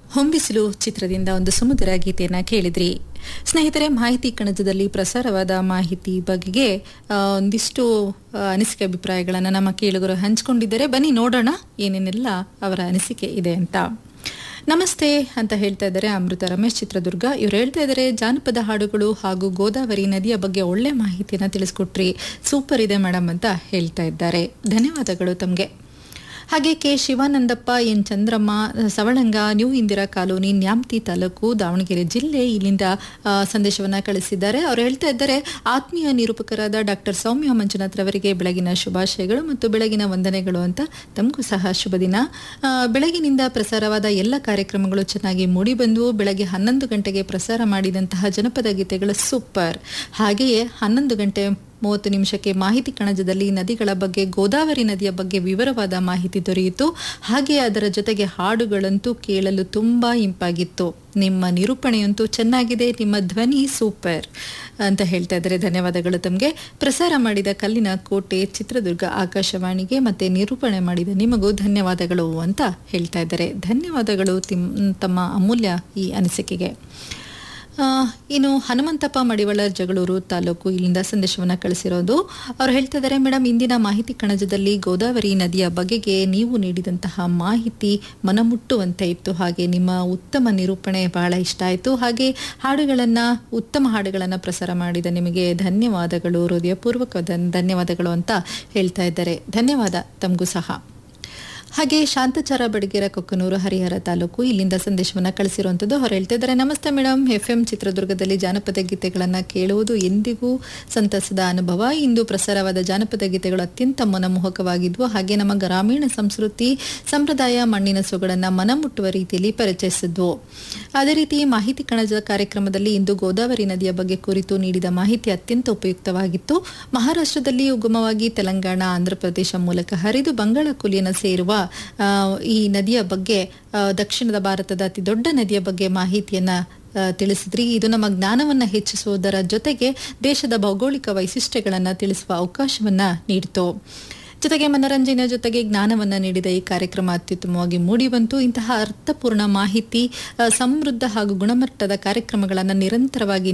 ಹೊಂಬಿಸಿಲು ಚಿತ್ರದಿಂದ ಒಂದು ಸುಮಧುರ ಗೀತೆಯನ್ನ ಕೇಳಿದ್ರಿ ಸ್ನೇಹಿತರೆ ಮಾಹಿತಿ ಕಣಜದಲ್ಲಿ ಪ್ರಸಾರವಾದ ಮಾಹಿತಿ ಬಗೆಗೆ ಆ, ಒಂದಿಷ್ಟು ಆ, ಅನಿಸಿಕೆ ಅಭಿಪ್ರಾಯಗಳನ್ನು ನಮ್ಮ ಕೇಳುಗರು ಹಂಚಿಕೊಂಡಿದ್ದಾರೆ ಬನ್ನಿ ನೋಡೋಣ ಏನೇನೆಲ್ಲ ಅವರ ಅನಿಸಿಕೆ ಇದೆ ಅಂತ ನಮಸ್ತೆ ಅಂತ ಹೇಳ್ತಾ ಇದ್ದಾರೆ ಅಮೃತ ರಮೇಶ್ ಚಿತ್ರದುರ್ಗ ಇವ್ರು ಹೇಳ್ತಾ ಇದ್ದಾರೆ ಜಾನಪದ ಹಾಡುಗಳು ಹಾಗೂ ಗೋದಾವರಿ ನದಿಯ ಬಗ್ಗೆ ಒಳ್ಳೆ ಮಾಹಿತಿಯನ್ನ ತಿಳಿಸ್ಕೊಟ್ರಿ ಸೂಪರ್ ಇದೆ ಮೇಡಮ್ ಅಂತ ಹೇಳ್ತಾ ಇದ್ದಾರೆ ಧನ್ಯವಾದಗಳು ತಮಗೆ ಹಾಗೆ K Shivanandappa N Chandramma Savalanga new Indira colony Nyamathi taluk Davanagere ಜಿಲ್ಲೆ ಇಲ್ಲಿಂದ ಆ, ಸಂದೇಶವನ್ನ ಕಳಿಸಿದ್ದಾರೆ ಅವರು ಹೇಳ್ತಾ ಇದ್ದಾರೆ ಆತ್ಮೀಯ ನಿರೂಪಕರಾದ ಡಾಕ್ಟರ್ ಸೌಮ್ಯ ಮಂಜುನಾಥ್ ರವರಿಗೆ ಬೆಳಗಿನ ಶುಭಾಶಯಗಳು ಮತ್ತು ಬೆಳಗಿನ ವಂದನೆಗಳು ಅಂತ ತಮಗೂ ಸಹ ಶುಭ ದಿನ ಆ, ಬೆಳಗಿನಿಂದ ಪ್ರಸಾರವಾದ ಎಲ್ಲ ಕಾರ್ಯಕ್ರಮಗಳು ಚೆನ್ನಾಗಿ ಮೂಡಿಬಂದವು ಬೆಳಗ್ಗೆ ಹನ್ನೊಂದು ಗಂಟೆಗೆ ಪ್ರಸಾರ ಮಾಡಿದಂತಹ ಜನಪದ ಗೀತೆಗಳು ಸೂಪರ್ ಹಾಗೆಯೇ ಹನ್ನೊಂದು ಗಂಟೆ ಮೂವತ್ತು ನಿಮಿಷಕ್ಕೆ ಮಾಹಿತಿ ಕಣಜದಲ್ಲಿ ನದಿಗಳ ಬಗ್ಗೆ ಗೋದಾವರಿ ನದಿಯ ಬಗ್ಗೆ ವಿವರವಾದ ಮಾಹಿತಿ ದೊರೆಯಿತು ಹಾಗೆ ಅದರ ಜೊತೆಗೆ ಹಾಡುಗಳಂತೂ ಕೇಳಲು ತುಂಬಾ ಇಂಪಾಗಿತ್ತು ನಿಮ್ಮ ನಿರೂಪಣೆಯಂತೂ ಚೆನ್ನಾಗಿದೆ ನಿಮ್ಮ ಧ್ವನಿ ಸೂಪರ್ ಅಂತ ಹೇಳ್ತಾ ಇದ್ದಾರೆ ಧನ್ಯವಾದಗಳು ತಮಗೆ ಪ್ರಸಾರ ಮಾಡಿದ ಕಲ್ಲಿನ ಕೋಟೆ ಚಿತ್ರದುರ್ಗ ಆಕಾಶವಾಣಿಗೆ ಮತ್ತೆ ನಿರೂಪಣೆ ಮಾಡಿದ ನಿಮಗೂ ಧನ್ಯವಾದಗಳು ಅಂತ ಹೇಳ್ತಾ ಇದ್ದಾರೆ ಧನ್ಯವಾದಗಳು ತಿಮ್- ತಮ್ಮ ಅಮೂಲ್ಯ ಈ ಅನಿಸಿಕೆಗೆ ಆ, ಇನ್ನು ಹನುಮಂತಪ್ಪ ಮಡಿವಾಳ ಜಗಳೂರು ತಾಲೂಕು ಇಲ್ಲಿಂದ ಸಂದೇಶವನ್ನ ಕಳಿಸಿರೋದು ಅವ್ರು ಹೇಳ್ತಾ ಇದ್ದಾರೆ ಮೇಡಮ್ ಇಂದಿನ ಮಾಹಿತಿ ಕಣಜದಲ್ಲಿ ಗೋದಾವರಿ ನದಿಯ ಬಗೆಗೆ ನೀವು ನೀಡಿದಂತಹ ಮಾಹಿತಿ ಮನಮುಟ್ಟುವಂತೆ ಇತ್ತು ಹಾಗೆ ನಿಮ್ಮ ಉತ್ತಮ ನಿರೂಪಣೆ ಬಹಳ ಇಷ್ಟ ಆಯಿತು ಹಾಗೆ ಹಾಡುಗಳನ್ನ ಉತ್ತಮ ಹಾಡುಗಳನ್ನ ಪ್ರಸಾರ ಮಾಡಿದ ನಿಮಗೆ ಧನ್ಯವಾದಗಳು ಹೃದಯಪೂರ್ವಕ ಧನ್- ಧನ್ಯವಾದಗಳು ಅಂತ ಹೇಳ್ತಾ ಇದ್ದಾರೆ ಧನ್ಯವಾದ ತಮಗೂ ಸಹ ಹಾಗೆ ಶಾಂತಚಾರ ಬಡಗೇರ ಕೊಕ್ಕನೂರು ಹರಿಹರ ತಾಲೂಕು ಇಲ್ಲಿಂದ ಸಂದೇಶವನ್ನ ಕಳಿಸಿರುವಂಥದ್ದು ಅವ್ರು ಹೇಳ್ತಾ ಇದ್ದಾರೆ ನಮಸ್ತೆ ಮೇಡಮ್ ಎಫ್ ಎಂ ಚಿತ್ರದುರ್ಗದಲ್ಲಿ ಜಾನಪದ ಗೀತೆಗಳನ್ನ ಕೇಳುವುದು ಎಂದಿಗೂ ಸಂತಸದ ಅನುಭವ ಇಂದು ಪ್ರಸಾರವಾದ ಜಾನಪದ ಗೀತೆಗಳು ಅತ್ಯಂತ ಮನಮೋಹಕವಾಗಿದ್ವು ಹಾಗೆ ನಮ್ಮ ಗ್ರಾಮೀಣ ಸಂಸ್ಕೃತಿ ಸಂಪ್ರದಾಯ ಮಣ್ಣಿನ ಸೊಗಡನ್ನ ಮನಮುಟ್ಟುವ ರೀತಿಯಲ್ಲಿ ಪರಿಚಯಿಸಿದ್ವು ಅದೇ ರೀತಿ ಮಾಹಿತಿ ಕಣಜ ಕಾರ್ಯಕ್ರಮದಲ್ಲಿ ಇಂದು ಗೋದಾವರಿ ನದಿಯ ಬಗ್ಗೆ ಕುರಿತು ನೀಡಿದ ಮಾಹಿತಿ ಅತ್ಯಂತ ಉಪಯುಕ್ತವಾಗಿತ್ತು ಮಹಾರಾಷ್ಟ್ರದಲ್ಲಿ ಉಗಮವಾಗಿ ತೆಲಂಗಾಣ ಆಂಧ್ರಪ್ರದೇಶ ಮೂಲಕ ಹರಿದು ಬಂಗಾಳ ಕೊಲ್ಲಿಯನ್ನು ಸೇರುವ ಆ, ಈ ನದಿಯ ಬಗ್ಗೆ ಆ, ದಕ್ಷಿಣದ ಭಾರತದ ಅತಿ ದೊಡ್ಡ ನದಿಯ ಬಗ್ಗೆ ಮಾಹಿತಿಯನ್ನ ಆ, ತಿಳಿಸಿದ್ರಿ ಇದು ನಮ್ಮ ಜ್ಞಾನವನ್ನ ಹೆಚ್ಚಿಸುವುದರ ಜೊತೆಗೆ ದೇಶದ ಭೌಗೋಳಿಕ ವೈಶಿಷ್ಟ್ಯಗಳನ್ನ ತಿಳಿಸುವ ಅವಕಾಶವನ್ನ ನೀಡಿತು ಜೊತೆಗೆ ಮನರಂಜನೆಯ ಜೊತೆಗೆ ಜ್ಞಾನವನ್ನ ನೀಡಿದ ಈ ಕಾರ್ಯಕ್ರಮ ಅತ್ಯುತ್ತಮವಾಗಿ ಮೂಡಿಬಂತು ಇಂತಹ ಅರ್ಥಪೂರ್ಣ ಮಾಹಿತಿ ಆ, ಸಮೃದ್ಧ ಹಾಗೂ ಗುಣಮಟ್ಟದ ಕಾರ್ಯಕ್ರಮಗಳನ್ನು ನಿರಂತರವಾಗಿ